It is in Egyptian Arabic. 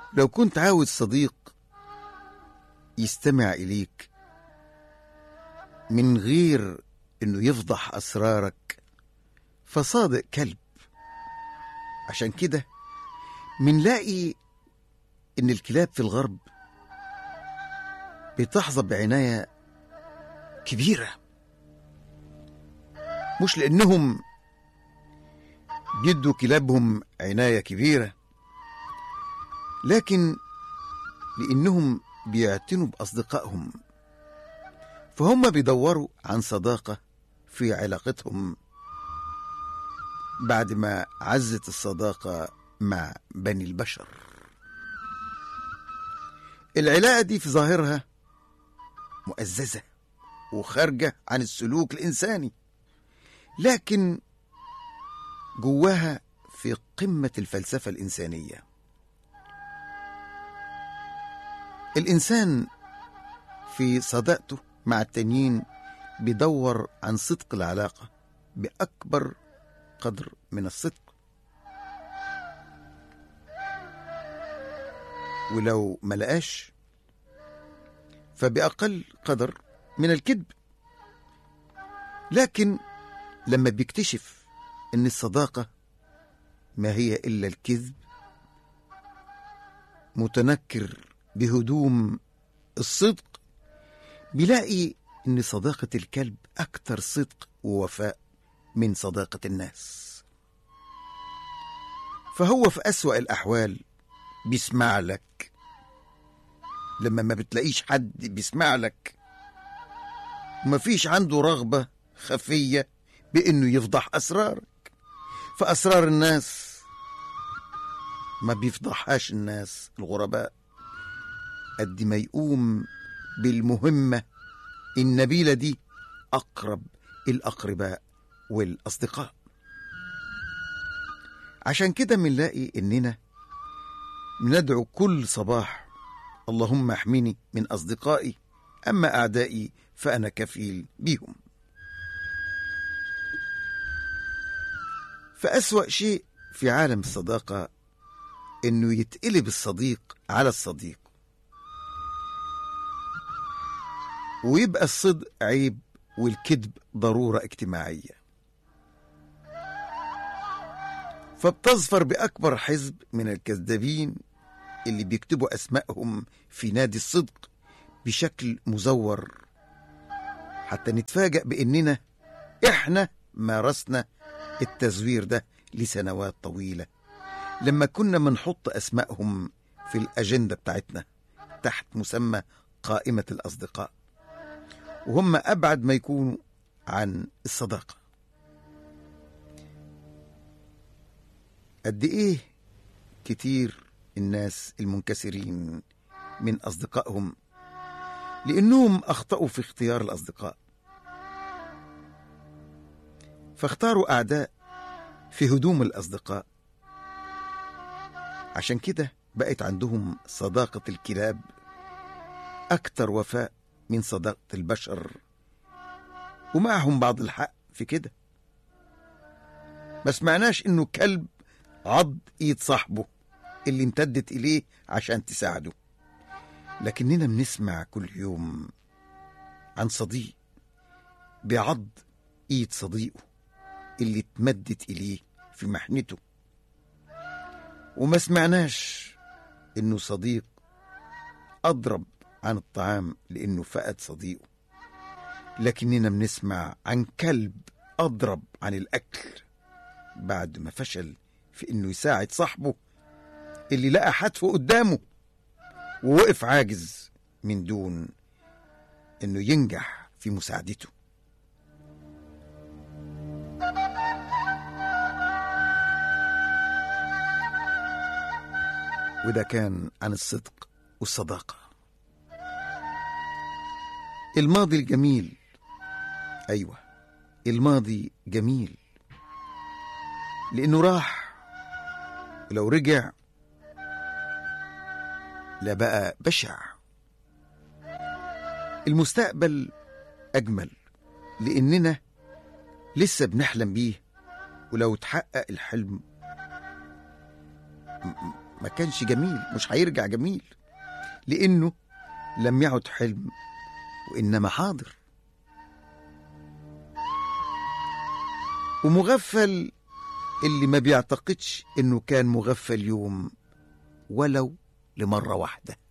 لو كنت عاوز صديق يستمع إليك من غير إنه يفضح أسرارك فصادق كلب عشان كده منلاقي إن الكلاب في الغرب بتحظى بعناية كبيرة مش لأنهم بيدوا كلابهم عناية كبيرة لكن لأنهم بيعتنوا بأصدقائهم فهم بيدوروا عن صداقة في علاقتهم بعد ما عزت الصداقة مع بني البشر العلاقة دي في ظاهرها مؤززة وخارجة عن السلوك الإنساني لكن جواها في قمة الفلسفة الإنسانية الإنسان في صداقته مع التانيين بيدور عن صدق العلاقة بأكبر قدر من الصدق ولو ما لقاش فبأقل قدر من الكذب لكن لما بيكتشف ان الصداقة ما هي الا الكذب متنكر بهدوم الصدق بيلاقي ان صداقة الكلب اكتر صدق ووفاء من صداقة الناس فهو في أسوأ الأحوال بيسمع لك لما ما بتلاقيش حد بيسمع لك ومفيش عنده رغبة خفية بإنه يفضح أسرارك فأسرار الناس ما بيفضحهاش الناس الغرباء قد ما يقوم بالمهمة النبيلة دي أقرب الأقرباء والأصدقاء عشان كده بنلاقي إننا ندعو كل صباح اللهم احمني من أصدقائي أما أعدائي فأنا كفيل بيهم فأسوأ شيء في عالم الصداقة إنه يتقلب الصديق على الصديق ويبقى الصدق عيب والكذب ضرورة اجتماعية فبتظفر بأكبر حزب من الكذابين اللي بيكتبوا أسمائهم في نادي الصدق بشكل مزور حتى نتفاجأ بإننا إحنا مارسنا التزوير ده لسنوات طويلة لما كنا بنحط أسمائهم في الأجندة بتاعتنا تحت مسمى قائمة الأصدقاء وهم أبعد ما يكونوا عن الصداقة قد إيه كتير الناس المنكسرين من أصدقائهم لأنهم أخطأوا في اختيار الأصدقاء فاختاروا أعداء في هدوم الأصدقاء عشان كده بقت عندهم صداقة الكلاب أكتر وفاء من صداقة البشر ومعهم بعض الحق في كده ما سمعناش إنه كلب عض إيد صاحبه اللي امتدت إليه عشان تساعده لكننا بنسمع كل يوم عن صديق بيعض إيد صديقه اللي اتمدت إليه في محنته وما سمعناش إنه صديق أضرب عن الطعام لأنه فقد صديقه لكننا بنسمع عن كلب أضرب عن الأكل بعد ما فشل في إنه يساعد صاحبه اللي لقى حتفه قدامه ووقف عاجز من دون إنه ينجح في مساعدته وده كان عن الصدق والصداقة الماضي الجميل أيوة الماضي جميل لأنه راح ولو رجع لا بقى بشع المستقبل أجمل لأننا لسه بنحلم بيه ولو تحقق الحلم م- ما كانش جميل مش هيرجع جميل لأنه لم يعد حلم وإنما حاضر ومغفل اللي ما بيعتقدش إنه كان مغفل يوم ولو لمرة واحدة